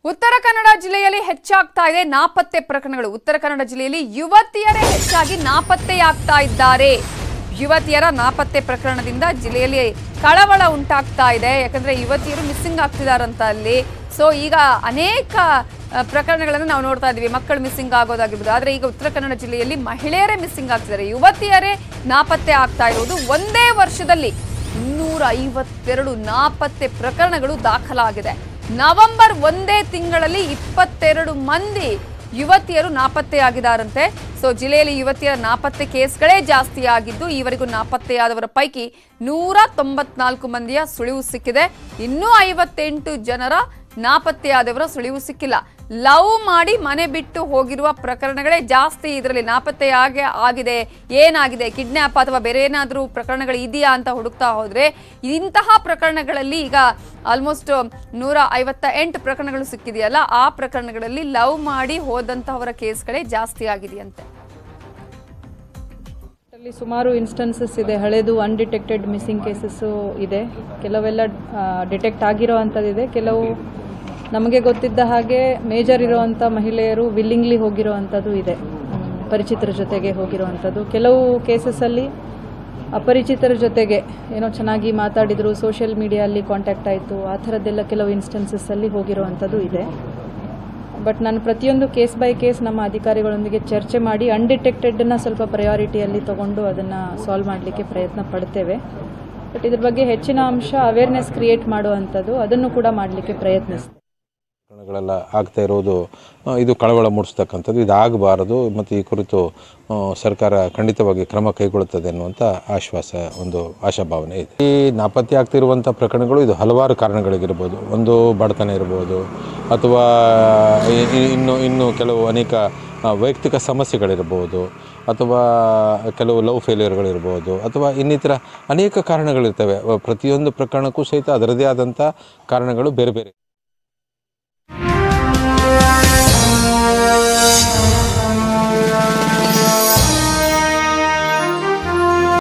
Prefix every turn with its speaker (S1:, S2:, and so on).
S1: ಉತ್ತರ ಕನ್ನಡ ಜಿಲ್ಲೆಯಲ್ಲಿ ಹೆಚ್ಚಾಗ್ತಾ ಇದೆ ನಾಪತ್ತೆ ಪ್ರಕರಣಗಳು ಉತ್ತರ ಕನ್ನಡ ಜಿಲ್ಲೆಯಲ್ಲಿ ಯುವತಿಯರೇ ಹೆಚ್ಚಾಗಿ ನಾಪತ್ತೆಯಾಗ್ತಾ ಇದ್ದಾರೆ ಯುವತಿಯರ ನಾಪತ್ತೆ ಪ್ರಕರಣದಿಂದ ಜಿಲ್ಲೆಯಲ್ಲಿ ಕಳವಳ ಉಂಟಾಗ್ತಾ ಇದೆ ಯಾಕಂದ್ರೆ ಯುವತಿಯರು ಮಿಸ್ಸಿಂಗ್ ಆಗ್ತಿದಾರಂತ ಅಲ್ಲಿ ಸೊ ಈಗ ಅನೇಕ ಆ, ಪ್ರಕರಣಗಳನ್ನು ನಾವು ನೋಡ್ತಾ ಇದ್ದೀವಿ ಮಕ್ಕಳು ಮಿಸ್ಸಿಂಗ್ ಆಗೋದಾಗಿರ್ಬೋದು ಆದರೆ ಈಗ ಉತ್ತರ ಕನ್ನಡ ಜಿಲ್ಲೆಯಲ್ಲಿ ಮಹಿಳೆಯರೇ ಮಿಸ್ಸಿಂಗ್ ಆಗ್ತಿದ್ದಾರೆ ಯುವತಿಯರೇ ನಾಪತ್ತೆ ಆಗ್ತಾ ಇರುವುದು ಒಂದೇ ವರ್ಷದಲ್ಲಿ ಇನ್ನೂರ ಐವತ್ತೆರಡು ನಾಪತ್ತೆ ಪ್ರಕರಣಗಳು ದಾಖಲಾಗಿದೆ ನವೆಂಬರ್ ಒಂದೇ ತಿಂಗಳಲ್ಲಿ ಇಪ್ಪತ್ತೆರಡು ಮಂದಿ ಯುವತಿಯರು ನಾಪತ್ತೆಯಾಗಿದ್ದಾರಂತೆ ಸೊ ಜಿಲ್ಲೆಯಲ್ಲಿ ಯುವತಿಯರ ನಾಪತ್ತೆ ಕೇಸ್ಗಳೇ ಜಾಸ್ತಿ ಆಗಿದ್ದು ಈವರೆಗೂ ನಾಪತ್ತೆಯಾದವರ ಪೈಕಿ ನೂರ ತೊಂಬತ್ನಾಲ್ಕು ಮಂದಿಯ ಸುಳಿವು ಸಿಕ್ಕಿದೆ ಇನ್ನೂ ಐವತ್ತೆಂಟು ಜನರ ನಾಪತ್ತೆಯಾದವರ ಸುಳಿವು ಸಿಕ್ಕಿಲ್ಲ ಲವ್ ಮಾಡಿ ಮನೆ ಬಿಟ್ಟು ಹೋಗಿರುವ ಪ್ರಕರಣಗಳೇ ಜಾಸ್ತಿ ಇದರಲ್ಲಿ ನಾಪತ್ತೆಯಾಗೆ ಆಗಿದೆ ಏನಾಗಿದೆ ಕಿಡ್ನ್ಯಾಪ್ ಅಥವಾ ಬೇರೆ ಏನಾದರೂ ಪ್ರಕರಣಗಳು ಇದೆಯಾ ಅಂತ ಹುಡುಕ್ತಾ ಹೋದ್ರೆ ಇಂತಹ ಪ್ರಕರಣಗಳಲ್ಲಿ ಈಗ ಆಲ್ಮೋಸ್ಟ್ ನೂರ ಐವತ್ತ ಎಂಟು ಪ್ರಕರಣಗಳು ಸಿಕ್ಕಿದೆಯಲ್ಲ ಆ ಪ್ರಕರಣಗಳಲ್ಲಿ ಲವ್ ಮಾಡಿ ಹೋದಂತಹವರ ಕೇಸ್ಗಳೇ ಜಾಸ್ತಿ ಆಗಿದೆಯಂತೆ
S2: ಅಲ್ಲಿ ಸುಮಾರು ಇನ್ಸ್ಟೆನ್ಸಸ್ ಇದೆ ಹಳೆದು ಅನ್ಡಿಟೆಕ್ಟೆಡ್ ಮಿಸ್ಸಿಂಗ್ ಕೇಸಸ್ಸು ಇದೆ ಕೆಲವೆಲ್ಲ ಡಿಟೆಕ್ಟ್ ಆಗಿರೋ ಅಂಥದ್ದಿದೆ ಕೆಲವು ನಮಗೆ ಗೊತ್ತಿದ್ದ ಹಾಗೆ ಮೇಜರ್ ಇರೋವಂಥ ಮಹಿಳೆಯರು ವಿಲ್ಲಿಂಗ್ಲಿ ಹೋಗಿರೋ ಅಂಥದ್ದು ಇದೆ ಹ್ಮ್, ಪರಿಚಿತರ ಜೊತೆಗೆ ಹೋಗಿರೋ ಅಂಥದ್ದು ಕೆಲವು ಕೇಸಸ್ಸಲ್ಲಿ ಅಪರಿಚಿತರ ಜೊತೆಗೆ ಏನೋ ಚೆನ್ನಾಗಿ ಮಾತಾಡಿದ್ರು ಸೋಷಿಯಲ್ ಮೀಡಿಯಲ್ಲಿ ಕಾಂಟ್ಯಾಕ್ಟ್ ಆಯಿತು ಆ ಥರದ್ದೆಲ್ಲ ಕೆಲವು ಇನ್ಸ್ಟೆನ್ಸಸ್ಸಲ್ಲಿ ಹೋಗಿರೋ ಅಂಥದ್ದು ಇದೆ ಬಟ್ ನಾನು ಪ್ರತಿಯೊಂದು ಕೇಸ್ ಬೈ ಕೇಸ್ ನಮ್ಮ ಅಧಿಕಾರಿಗಳೊಂದಿಗೆ ಚರ್ಚೆ ಮಾಡಿ ಅನ್ಡಿಟೆಕ್ಟೆಡ್ನ ಸ್ವಲ್ಪ ಪ್ರಯಾರಿಟಿಯಲ್ಲಿ ತಗೊಂಡು ಅದನ್ನು ಸಾಲ್ವ್ ಮಾಡಲಿಕ್ಕೆ ಪ್ರಯತ್ನ ಪಡ್ತೇವೆ ಬಟ್ ಇದ್ರ ಬಗ್ಗೆ ಹೆಚ್ಚಿನ ಅಂಶ ಅವೇರ್ನೆಸ್ ಕ್ರಿಯೇಟ್ ಮಾಡುವಂಥದ್ದು ಅದನ್ನು ಕೂಡ ಮಾಡಲಿಕ್ಕೆ ಪ್ರಯತ್ನಿಸ್ತೇವೆ
S3: ಪ್ರಕರಣಗಳೆಲ್ಲ ಆಗ್ತಾ ಇರೋದು ಆ, ಇದು ಕಳವಳ ಮೂಡಿಸ್ತಕ್ಕಂಥದ್ದು ಇದಾಗಬಾರದು ಮತ್ತು ಈ ಕುರಿತು ಆ, ಸರ್ಕಾರ ಖಂಡಿತವಾಗಿ ಕ್ರಮ ಕೈಗೊಳ್ಳುತ್ತದೆ ಅನ್ನುವಂಥ ಆಶ್ವಾಸ ಒಂದು ಆಶಾಭಾವನೆ ಇದೆ ಈ ನಾಪತ್ತೆ ಆಗ್ತಿರುವಂಥ ಪ್ರಕರಣಗಳು ಇದು ಹಲವಾರು ಕಾರಣಗಳಿಗಿರ್ಬೋದು ಒಂದು ಬಡತನ ಇರ್ಬೋದು ಅಥವಾ ಇ- ಇ- ಇನ್ನು ಇನ್ನು ಕೆಲವು ಅನೇಕ ಆ, ವೈಯಕ್ತಿಕ ಸಮಸ್ಯೆಗಳಿರ್ಬೋದು ಅಥವಾ ಕೆಲವು ಲವ್ ಫೇಲ್ಯೂರ್ಗಳಿರ್ಬೋದು ಅಥವಾ ಇನ್ನಿತರ ಅನೇಕ ಕಾರಣಗಳಿರ್ತವೆ ಪ್ರತಿಯೊಂದು ಪ್ರಕರಣಕ್ಕೂ ಸಹಿತ ಅದರದೇ ಆದಂಥ ಕಾರಣಗಳು ಬೇರೆ ಬೇರೆ